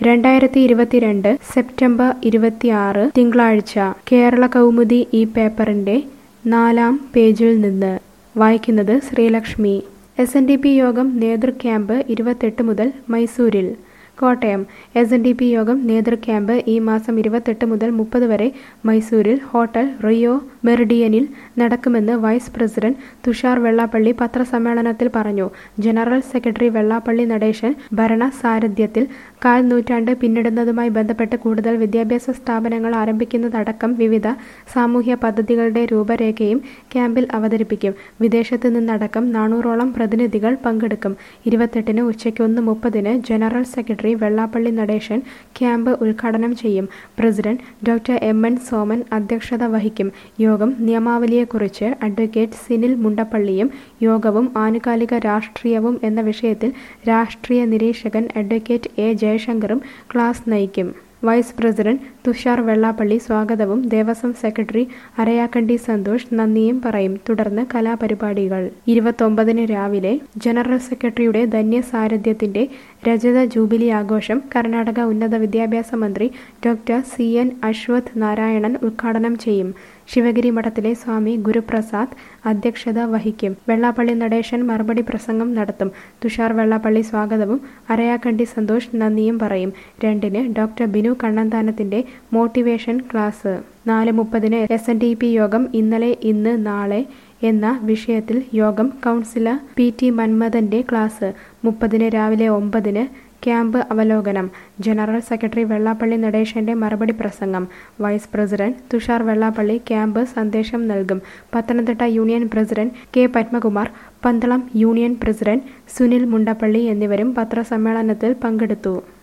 രണ്ടായിരത്തി ഇരുപത്തിരണ്ട് സെപ്റ്റംബർ ഇരുപത്തിയാറ് തിങ്കളാഴ്ച കേരള കൗമുദി ഈ പേപ്പറിന്റെ നാലാം പേജിൽ നിന്ന് വായിക്കുന്നത് Sreelakshmi S N D P Yogam നേതൃക്യാമ്പ് ഇരുപത്തെട്ട് മുതൽ മൈസൂരിൽ Kottayam S N D P Yogam നേതൃക്യാമ്പ് ഈ മാസം ഇരുപത്തെട്ട് മുതൽ മുപ്പത് വരെ മൈസൂരിൽ ഹോട്ടൽ റിയോ മെറിഡിയനിൽ നടക്കുമെന്ന് വൈസ് പ്രസിഡന്റ് തുഷാർ വെള്ളാപ്പള്ളി പത്രസമ്മേളനത്തിൽ പറഞ്ഞു ജനറൽ സെക്രട്ടറി വെള്ളാപ്പള്ളി നടേശൻ ഭരണ സാരഥ്യത്തിൽ കാൽ നൂറ്റാണ്ട് പിന്നിടുന്നതുമായി ബന്ധപ്പെട്ട് കൂടുതൽ വിദ്യാഭ്യാസ സ്ഥാപനങ്ങൾ ആരംഭിക്കുന്നതടക്കം വിവിധ സാമൂഹ്യ പദ്ധതികളുടെ രൂപരേഖയും ക്യാമ്പിൽ അവതരിപ്പിക്കും വിദേശത്ത് നിന്നടക്കം നാനൂറോളം പ്രതിനിധികൾ പങ്കെടുക്കും ഇരുപത്തെട്ടിന് ഉച്ചയ്ക്ക് ഒന്ന് മുപ്പതിന് general secretary Vellappally Natesan camp ഉദ്ഘാടനം ചെയ്യും president doctor M N Soman അധ്യക്ഷത വഹിക്കും യോഗം നിയമാവലിയെക്കുറിച്ച് അഡ്വക്കേറ്റ് സിനിൽ മുണ്ടപ്പള്ളിയും യോഗവും ആനുകാലിക രാഷ്ട്രീയവും എന്ന വിഷയത്തിൽ രാഷ്ട്രീയ നിരീക്ഷകൻ അഡ്വക്കേറ്റ് എ ജയശങ്കറും ക്ലാസ് നയിക്കും വൈസ് പ്രസിഡന്റ് തുഷാർ വെള്ളാപ്പള്ളി സ്വാഗതവും ദേവസ്വം സെക്രട്ടറി അരയാക്കണ്ടി സന്തോഷ് നന്ദിയും പറയും തുടർന്ന് കലാപരിപാടികൾ ഇരുപത്തൊമ്പതിന് രാവിലെ ജനറൽ സെക്രട്ടറിയുടെ ധന്യ സാരഥ്യത്തിന്റെ രജത ജൂബിലി ആഘോഷം കർണാടക ഉന്നത വിദ്യാഭ്യാസ മന്ത്രി doctor C N Ashwath Narayanan ഉദ്ഘാടനം ചെയ്യും ശിവഗിരി മഠത്തിലെ സ്വാമി ഗുരുപ്രസാദ് അധ്യക്ഷത വഹിക്കും വെള്ളാപ്പള്ളി നടേശൻ മറുപടി പ്രസംഗം നടത്തും തുഷാർ വെള്ളാപ്പള്ളി സ്വാഗതവും അരയാക്കണ്ടി സന്തോഷ് നന്ദിയും പറയും രണ്ടിന് ഡോക്ടർ ബിനു കണ്ണന്താനത്തിന്റെ മോട്ടിവേഷൻ ക്ലാസ് നാല് മുപ്പതിന് എസ് എൻ ഡി പി യോഗം ഇന്നലെ ഇന്ന് നാളെ എന്ന വിഷയത്തിൽ യോഗം കൗൺസിലർ പി ടി മന്മഥന്റെ ക്ലാസ് മുപ്പതിന് രാവിലെ ഒമ്പതിന് ക്യാമ്പ് അവലോകനം ജനറൽ സെക്രട്ടറി വെള്ളാപ്പള്ളി നടേശന്റെ മറുപടി പ്രസംഗം vice president Thushar Vellappally camp സന്ദേശം നൽകും Pathanamthitta union president K Padmakumar Pandalam union president Sunil Mundappally എന്നിവരും പത്രസമ്മേളനത്തിൽ പങ്കെടുത്തു